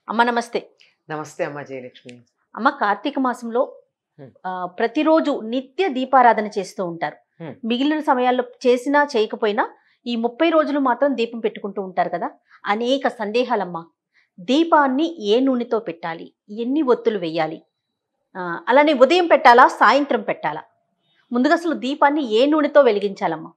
అమ్మ నమస్తే నమస్తే అమ్మ జయలక్ష్మి అమ్మ కార్తీక మాసంలో హ్మ్. ఆ, ప్రతిరోజు నిత్య దీపారాధన చేస్తూ ఉంటారు హ్మ్. మిగిలిన సమయాల్లో చేసినా చేయకపోయినా ఈ ముప్పై రోజులు మాత్రం దీపం పెట్టుకుంటూ ఉంటారు కదా అనేక సందేహాలమ్మా దీపాన్ని ఏ నూనెతో పెట్టాలి ఎన్ని ఒత్తులు వేయాలి ఆ, అలానే ఉదయం పెట్టాలా సాయంత్రం పెట్టాలా ముందుగా అసలు దీపాన్ని ఏ నూనెతో వెలిగించాలమ్మా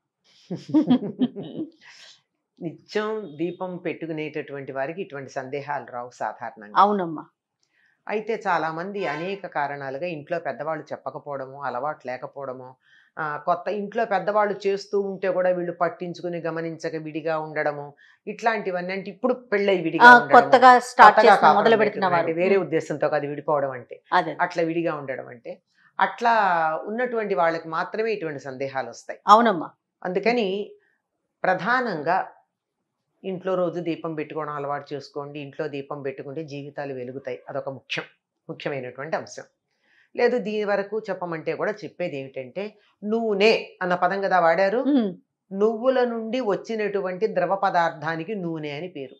నిత్యం దీపం పెట్టుకునేటటువంటి వారికి ఇటువంటి సందేహాలు రావు సాధారణంగా అవునమ్మా అయితే చాలా మంది అనేక కారణాలుగా ఇంట్లో పెద్దవాళ్ళు చెప్పకపోవడము అలవాటు లేకపోవడము ఆ, కొత్త ఇంట్లో పెద్దవాళ్ళు చేస్తూ ఉంటే కూడా వీళ్ళు పట్టించుకుని గమనించక విడిగా ఉండడము ఇట్లాంటివన్నీ అంటే ఇప్పుడు పెళ్ళై ఆ, విడిగా ఉండడము, కొత్తగా స్టార్ట్ కొత్తగా చేసిన కాపురం మొదలు పెడుతున్న పెట్టుకుని వారు అంటే వేరే ఉద్దేశంతో కాదు విడిపోవడం అంటే అదే అట్లా విడిగా ఉండడం అంటే అట్లా ఉన్నటువంటి వాళ్ళకి మాత్రమే ఇటువంటి సందేహాలు వస్తాయి అవునమ్మా అందుకని ప్రధానంగా ఇంట్లో రోజు దీపం పెట్టుకోవడం అలవాటు చేసుకోండి ఇంట్లో దీపం పెట్టుకుంటే జీవితాలు వెలుగుతాయి అదొక ముఖ్యం ముఖ్యమైనటువంటి అంశం లేదు దీని వరకు చెప్పమంటే కూడా చెప్పేది ఏమిటంటే నూనె అన్న పదం కదా వాడారు ఉమ్, నువ్వుల నుండి వచ్చినటువంటి ద్రవ పదార్థానికి నూనె అని పేరు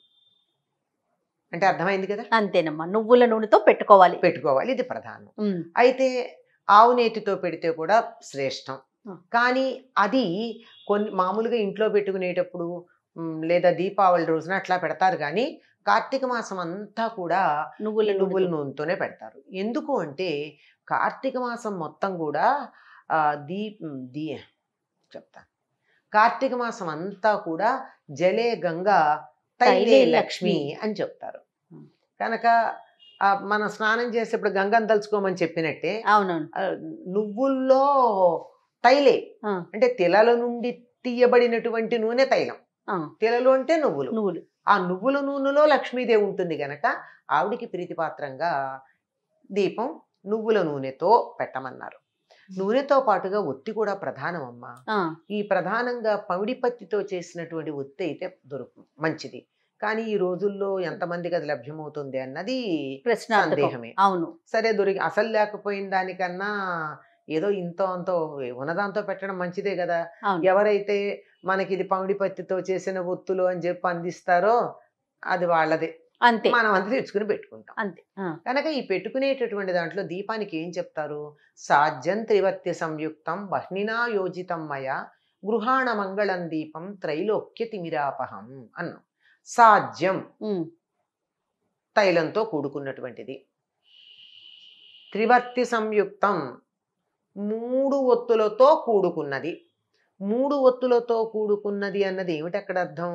అంటే అర్థమైంది కదా అంతేనమ్మా నువ్వుల నూనెతో పెట్టుకోవాలి పెట్టుకోవాలి ఇది ప్రధానం ఉమ్, అయితే ఆవు నేతితో పెడితే కూడా శ్రేష్టం ఆ. కానీ అది కొన్ని మామూలుగా ఇంట్లో పెట్టుకునేటప్పుడు మ్, లేదా దీపావళి రోజున అట్లా పెడతారు కానీ కార్తీక మాసం అంతా కూడా నువ్వుల నువ్వుల నూనె నూనెతోనే పెడతారు ఎందుకు అంటే కార్తీక మాసం మొత్తం కూడా ఆ, దీ దీ చెప్తాను కార్తీక మాసం అంతా కూడా జలే గంగా తైలే తైలే లక్ష్మి లక్ష్మి. అని చెప్తారు ఉం. కనుక ఆ, మనం స్నానం చేసేప్పుడు గంగను తలుచుకోమని చెప్పినట్టే అవునవును ఆ, నువ్వుల్లో తైలే ఆ. అంటే తిలల నుండి తీయబడినటువంటి నూనె తైలం ఆ, తిలలు అంటే నువ్వులు నువ్వులు ఆ నువ్వుల నూనెలో లక్ష్మీదేవి ఉంటుంది గనక ఆవిడికి ప్రీతిపాత్రంగా దీపం నువ్వుల నూనెతో పెట్టమన్నారు నూనెతో పాటుగా ఒత్తి కూడా ప్రధానం అమ్మా ఆ, ఈ ప్రధానంగా పమిడి పత్తితో చేసినటువంటి ఒత్తి అయితే దొరుకు మంచిది కానీ ఈ రోజుల్లో ఎంతమందికి అది లభ్యమవుతుంది అన్నది ప్రశ్నార్థకం సందేహమే అవును సరే దొరికి అసలు లేకపోయిన దానికన్నా ఏదో ఇంతో అంతో ఉన్నదాంతో పెట్టడం మంచిదే కదా అవును ఎవరైతే మనకి ఇది పమిడి పత్తితో చేసిన ఒత్తులు అని చెప్పి అందిస్తారో అది వాళ్ళదే అంతే మనం అంతా తెచ్చుకుని పెట్టుకుంటాం అంతే ఆ, కనుక ఈ పెట్టుకునేటటువంటి దాంట్లో దీపానికి ఏం చెప్తారు సాధ్యం త్రివర్త్య సంయుక్తం బహ్నినా యోజితం మయ గృహాణ మంగళం దీపం త్రైలోక్య తిమిరాపహం అన్నాం సాధ్యం ఉమ్, తైలంతో కూడుకున్నటువంటిది త్రివర్తి సంయుక్తం మూడు ఒత్తులతో కూడుకున్నది మూడు ఒత్తులతో కూడుకున్నది అన్నది ఏమిటి అక్కడ అర్థం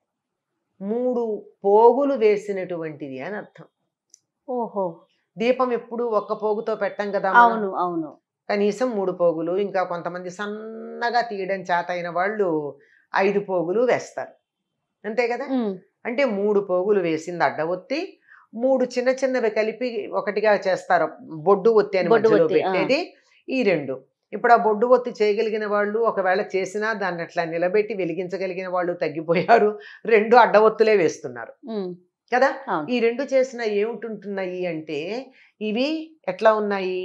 మూడు పోగులు వేసినటువంటిది అని అర్థం ఓహో దీపం ఎప్పుడు ఒక్క పోగుతో పెట్టం కదా మనం. అవును అవును కనీసం మూడు పోగులు ఇంకా కొంతమంది సన్నగా తీయడం చేత అయిన వాళ్ళు ఐదు పోగులు వేస్తారు అంతే కదా ఉమ్, అంటే మూడు పోగులు వేసింది అడ్డ ఒత్తి మూడు చిన్న చిన్నవి కలిపి ఒకటిగా చేస్తారు బొడ్డు ఒత్తి అని బొడ్డు మధ్యలో ఒత్తి, ఆ. పెట్టేది ఈ రెండు ఇప్పుడు ఆ బొడ్డు ఒత్తి చేయగలిగిన వాళ్ళు ఒకవేళ చేసినా దాన్ని అట్లా నిలబెట్టి వెలిగించగలిగిన వాళ్ళు తగ్గిపోయారు రెండు అడ్డ ఒత్తులే వేస్తున్నారు ఉమ్, కదా అవును ఈ రెండు చేసిన ఏమిటుంటున్నాయి అంటే ఇవి ఎట్లా ఉన్నాయి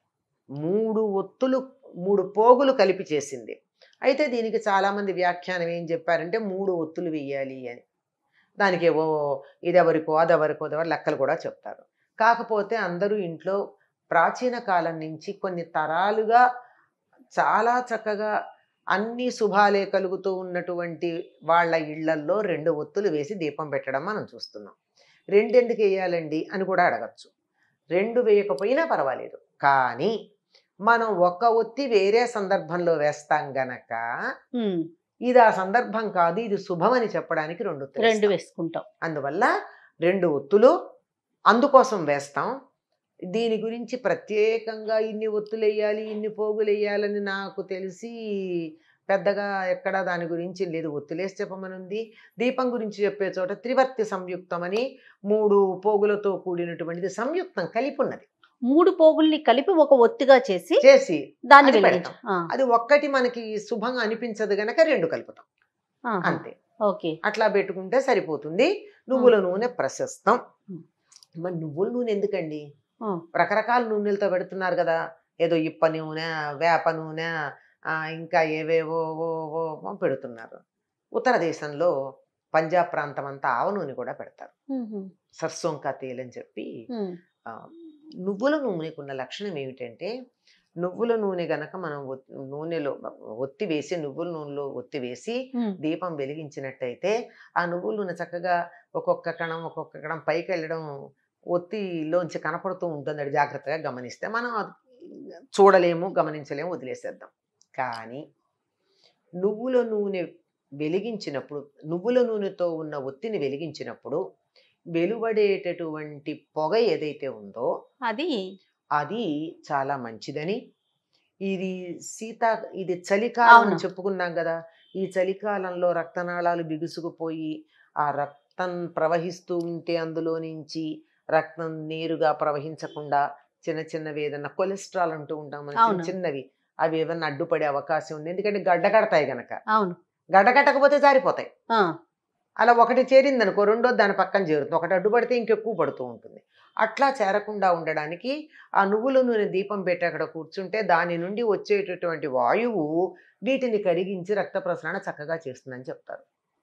మూడు ఒత్తులు మూడు పోగులు కలిపి చేసింది అయితే దీనికి చాలామంది వ్యాఖ్యానం ఏం చెప్పారంటే మూడు ఒత్తులు వేయాలి అని దానికి ఏవో ఇదెవరికో అదెవరికో అదెవరి లెక్కలు కూడా చెప్తారు కాకపోతే అందరూ ఇంట్లో ప్రాచీన కాలం నుంచి కొన్ని తరాలుగా చాలా చక్కగా అన్ని శుభాలే కలుగుతూ ఉన్నటువంటి వాళ్ళ ఇళ్లల్లో రెండు ఒత్తులు వేసి దీపం పెట్టడం మనం చూస్తున్నాం రెండెందుకు వేయాలండి అని కూడా అడగచ్చు రెండు వేయకపోయినా పర్వాలేదు కానీ మనం ఒక్క ఒత్తి వేరే సందర్భంలో వేస్తాం గనక ఉమ్, ఇది ఆ సందర్భం కాదు ఇది శుభం అని చెప్పడానికి రెండు ఒత్తులు రెండు వేస్తాం. వేసుకుంటాం అందువల్ల రెండు ఒత్తులు అందుకోసం వేస్తాం దీని గురించి ప్రత్యేకంగా ఇన్ని ఒత్తులు వేయాలి ఇన్ని పోగులు వేయాలని నాకు తెలిసి పెద్దగా ఎక్కడ దాని గురించి లేదు ఒత్తులేసి చెప్పమనుంది దీపం గురించి చెప్పే చోట త్రివర్తి సంయుక్తం అని మూడు పోగులతో కూడినటువంటిది సంయుక్తం కలిపి ఉన్నది మూడు పోగుల్ని కలిపి ఒక ఒత్తిగా చేసి చేసి దాన్ని అది వెలిగించాం ఆ, అది ఒక్కటి మనకి శుభంగా అనిపించదు గనక రెండు కలుపుతాం ఆహా, అంతే ఓకే అట్లా పెట్టుకుంటే సరిపోతుంది నువ్వుల నూనె ప్రశస్తం ఉం. మరి నువ్వుల నూనె ఎందుకండి ఆ, రకరకాల నూనెలతో పెడుతున్నారు కదా ఏదో ఇప్ప నూనె వేప నూనె ఆ, ఇంకా ఏవేవో ఓ, ఓ, ఓ పెడుతున్నారు ఉత్తర దేశంలో పంజాబ్ ప్రాంతం అంతా ఆవ నూనె కూడా పెడతారు ఉహు, సర్సోంకా తేల్ అని చెప్పి ఉమ్, ఆ, నువ్వుల నూనెకు ఉన్న లక్షణం ఏమిటంటే నువ్వుల నూనె గనక మనం ఒత్- నూనెలో ఒత్తి వేసి నువ్వుల నూనెలో ఒత్తి వేసి ఉమ్, దీపం వెలిగించినట్టయితే ఆ నువ్వుల నూనె చక్కగా ఒక్కొక్క కణం ఒక్కొక్క కణం పైకి వెళ్ళడం ఒత్తిలోంచి కనపడుతూ ఉంటుంది అది జాగ్రత్తగా గమనిస్తే మనం అది చూడలేము గమనించలేము వదిలేసేద్దాం కానీ నువ్వుల నూనె వెలిగించినప్పుడు నువ్వుల నూనెతో ఉన్న ఒత్తిని వెలిగించినప్పుడు వెలువడేటటువంటి పొగ ఏదైతే ఉందో అది అది చాలా మంచిదని ఇది శీతా ఇది చలికాలం అని అవును. చెప్పుకున్నాం కదా ఈ చలికాలంలో రక్తనాళాలు బిగుసుకుపోయి ఆ రక్తం ప్రవహిస్తూ ఉంటే అందులో నుంచి రక్తం నేరుగా ప్రవహించకుండా చిన్న చిన్నవి ఏదన్నా కొలెస్ట్రాల్ అంటూ ఉంటాం మనం చిన్న అవును. చిన్నవి అవి ఏమన్నా అడ్డుపడే అవకాశం ఉంది ఎందుకంటే గడ్డ కడతాయి గనక అవును గడ్డ కట్టకపోతే జారిపోతాయి ఆ, అలా ఒకటి చేరింది అనుకో రెండో దాని పక్కన చేరుతుంది ఒకటి అడ్డుపడితే ఇంకెక్కువ పడుతూ ఉంటుంది అట్లా చేరకుండా ఉండడానికి ఆ నువ్వుల నూనె దీపం పెట్టి అక్కడ కూర్చుంటే దాని నుండి వచ్చేటటువంటి వాయువు వీటిని కరిగించి రక్త ప్రసరణ చక్కగా చేస్తుందని చెప్తారు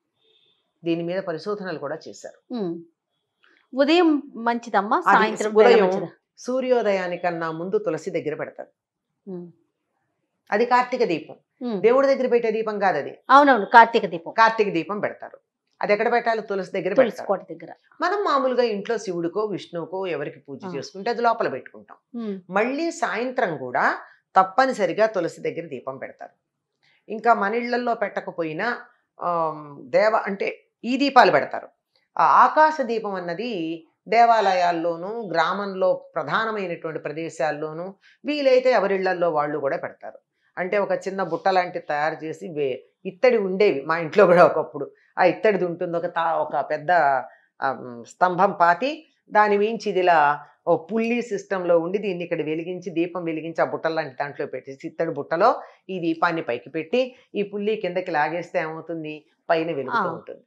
దీని మీద పరిశోధనలు కూడా చేశారు ఉమ్. ఉదయం మంచిదమ్మా అది సాయంత్రం వేళ ఉదయం మంచిదా సూర్యోదయానికన్నా ముందు తులసి దగ్గర పెడతారు ఉమ్, అది కార్తీక దీపం ఉమ్. దేవుడి దగ్గర పెట్టే దీపం కాదు అది అవునవును కార్తీక దీపం కార్తీక దీపం పెడతారు అది ఎక్కడ పెట్టాలి తులసి దగ్గర తులసి పెడతారు కోట దగ్గర మనం మామూలుగా ఇంట్లో శివుడికో విష్ణువుకో ఎవరికి పూజ ఆ. చేసుకుంటే అది లోపల పెట్టుకుంటాం ఉమ్, మళ్ళీ సాయంత్రం కూడా తప్పనిసరిగా తులసి దగ్గర దీపం పెడతారు ఇంకా మన ఇళ్లల్లో పెట్టకపోయినా ఆమ్, దేవ అంటే ఈ దీపాలు పెడతారు ఆ ఆకాశ దీపం అన్నది దేవాలయాల్లోనూ గ్రామంలో ప్రధానమైనటువంటి ప్రదేశాల్లోనూ వీలైతే ఎవరిళ్లల్లో వాళ్ళు కూడా పెడతారు అంటే ఒక చిన్న బుట్ట లాంటిది తయారు చేసి వే- ఇత్తడి ఉండేవి మా ఇంట్లో కూడా ఒకప్పుడు ఆ ఇత్తడిది ఉంటుంది ఒక తా ఒక పెద్ద ఆమ్, స్తంభం పాతి దాని మించి ఇది ఇలా ఓ పుల్లి సిస్టంలో ఉండి దీన్ని ఇక్కడ వెలిగించి దీపం వెలిగించి ఆ బుట్టల లాంటి దాంట్లో పెట్టేసి ఇత్తడి బుట్టలో ఈ దీపాన్ని పైకి పెట్టి ఈ పుల్లి కిందకి లాగేస్తే ఏమవుతుంది పైన వెలుగుతూ ఆ. ఉంటుంది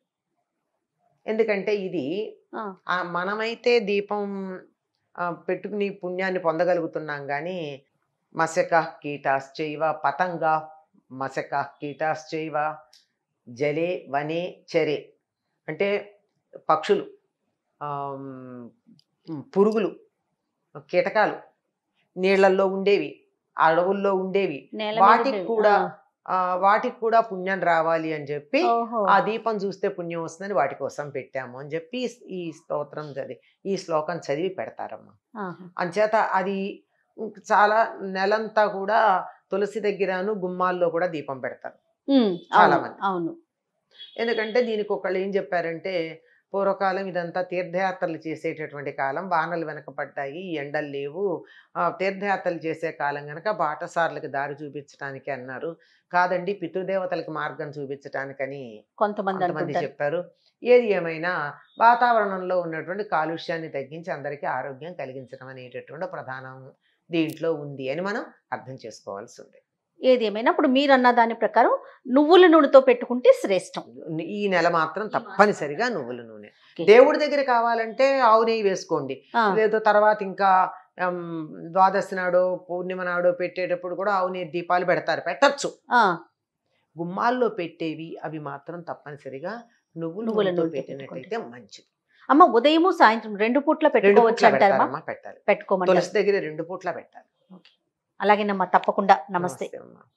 ఎందుకంటే ఇది ఆ. ఆ మనమైతే దీపం ఆ, పెట్టుకుని పుణ్యాన్ని పొందగలుగుతున్నాం కానీ మసక కీటాశ్చైవ పతంగా మసక కీటాశ్చైవ జలే వనే చెరే అంటే పక్షులు ఆమ్, పురుగులు కీటకాలు నీళ్ళల్లో ఉండేవి అడవుల్లో ఉండేవి నేల మీద వాటికి ఉండేవి. కూడా ఆ, ఆ, వాటికి కూడా పుణ్యం రావాలి అని చెప్పి ఓహో ఆ దీపం చూస్తే పుణ్యం వస్తుందని వాటి కోసం పెట్టాము అని చెప్పి ఈ- ఈ స్తోత్రం చదివి ఈ శ్లోకం చదివి పెడతారమ్మా ఆహా. అంచేత అది ఇంక చాలా నెలంతా కూడా తులసి దగ్గరను గుమ్మాల్లో కూడా దీపం పెడతారు ఉమ్, చాలా అవును, మంది. అవును ఎందుకంటే దీనికి ఒకళ్ళు ఏం చెప్పారంటే పూర్వకాలం ఇదంతా తీర్థయాత్రలు చేసేటటువంటి కాలం వానలు వెనకపడ్డాయి ఎండలు లేవు ఆ, తీర్థయాత్రలు చేసే కాలం కనుక బాటసార్లకు దారి చూపించడానికి అన్నారు కాదండి పితృదేవతలకు మార్గం చూపించడానికని కొంతమంది కొంతమంది అనుకుంటారు చెప్పారు ఏది ఏమైనా వాతావరణంలో ఉన్నటువంటి కాలుష్యాన్ని తగ్గించి అందరికీ ఆరోగ్యం కలిగించడం అనేటటువంటి ప్రధానం దీంట్లో ఉంది అని మనం అర్థం చేసుకోవాల్సి ఉంది ఏది ఏమైనా ఇప్పుడు మీరు అన్న దాని ప్రకారం నువ్వుల నూనెతో పెట్టుకుంటే శ్రేష్టం ఈ నెల మాత్రం తప్పనిసరిగా నువ్వుల నూనె Okay. దేవుడి దగ్గర కావాలంటే ఆవు నెయ్యి వేసుకోండి ఆ, లేదు తర్వాత ఇంకా ఉమ్, ద్వాదశి నాడు పూర్ణిమ నాడు పెట్టేటప్పుడు కూడా ఆవు నెయ్యి దీపాలు పెడతారు పెట్టచ్చు ఆ, గుమ్మాల్లో పెట్టేవి అవి మాత్రం తప్పనిసరిగా నువ్వుల నువ్వుల నూనెతో నూనెతో పెట్టినట్టయితే మంచిది అమ్మ ఉదయము సాయంత్రం రెండు పూట్ల రెండు పెట్టుకోవచ్చు పూట్ల అంటారమ్మా పెట్టాలమ్మా పెట్టాలి పెట్టుకోమంటారు తులసి దగ్గర రెండు పూట్ల పెట్టాలి అలాగేనమ్మా తప్పకుండా నమస్తే అమ్మా